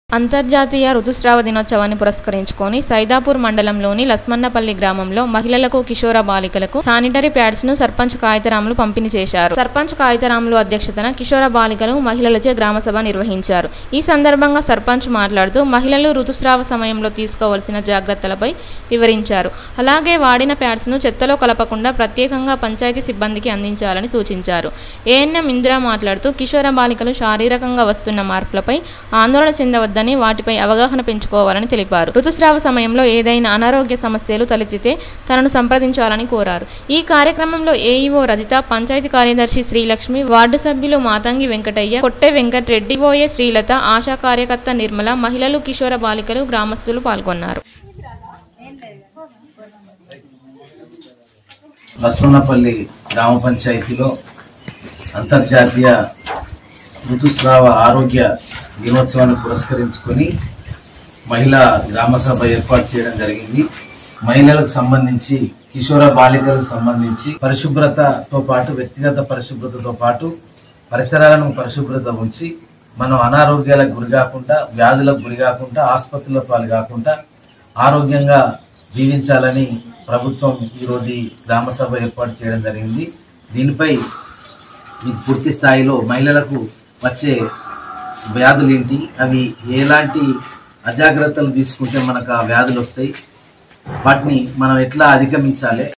అంతర్జాతీయ ఋతుస్రావ దినోత్సవాన్ని పురస్కరించుకొని సైదాపూర్ మండలంలోని లస్మన్నపల్లి గ్రామంలో మహిళలకు కిషోర బాలికలకు శానిటరీ ప్యాడ్స్ ను సర్పంచ్ కాగితరాములు పంపిణీ చేశారు సర్పంచ్ కాగితరాములు అధ్యక్షతన కిషోర బాలికలు మహిళలచే గ్రామసభ నిర్వహించారు ఈ సందర్భంగా సర్పంచ్ మాట్లాడుతూ మహిళలు ఋతుస్రావ సమయంలో తీసుకోవాల్సిన జాగ్రత్తలపై వివరించారు అలాగే వాడిన ప్యాడ్స్ ను చెత్తలో కలపకుండా ప్రత్యేకంగా పంచాయతీ సిబ్బందికి అందించాలని సూచించారు ఏఎన్ఎం ఇందిరా మాట్లాడుతూ కిషోర బాలికలు శారీరకంగా వస్తున్న మార్పులపై ఆందోళన చెందవద్దని వాటిపై అవగాహన పెంచుకోవాలని తెలిపారు ఋతుస్రావ సమయంలో ఏదైనా అనారోగ్య సమస్యలు తలెత్తితే తనను సంప్రదించాలని కోరారు ఈ కార్యక్రమంలో ఏఈఓ రజిత పంచాయతీ కార్యదర్శి శ్రీలక్ష్మి వార్డు సభ్యులు మాతంగి వెంకటయ్య కొట్టె వెంకటరెడ్డి ఓఏ శ్రీలత ఆశా కార్యకర్త నిర్మల మహిళలు కిషోర బాలికలు గ్రామస్తులు పాల్గొన్నారు లక్ష్మణపల్లి గ్రామ పంచాయతీలో అంతర్జాతీయ ఋతుస్రావ ఆరోగ్య దినోత్సవాన్ని పురస్కరించుకొని మహిళా గ్రామ సభ ఏర్పాటు చేయడం జరిగింది మహిళలకు సంబంధించి కిషోర బాలికలకు సంబంధించి పరిశుభ్రతతో పాటు వ్యక్తిగత పరిశుభ్రతతో పాటు పరిసరాలను పరిశుభ్రత ఉంచి మనం అనారోగ్యాలకు గురి కాకుండా వ్యాధులకు గురి కాకుండా ఆసుపత్రుల పాలు కాకుండా ఆరోగ్యంగా జీవించాలని ప్రభుత్వం ఈరోజు ఈ గ్రామ సభ ఏర్పాటు చేయడం జరిగింది దీనిపై మీకు పూర్తి స్థాయిలో మహిళలకు వచ్చే వ్యాధులు ఏంటి అవి ఎలాంటి అజాగ్రత్తలు తీసుకుంటే మనకు ఆ వ్యాధులు వస్తాయి వాటిని మనం ఎట్లా అధిగమించాలి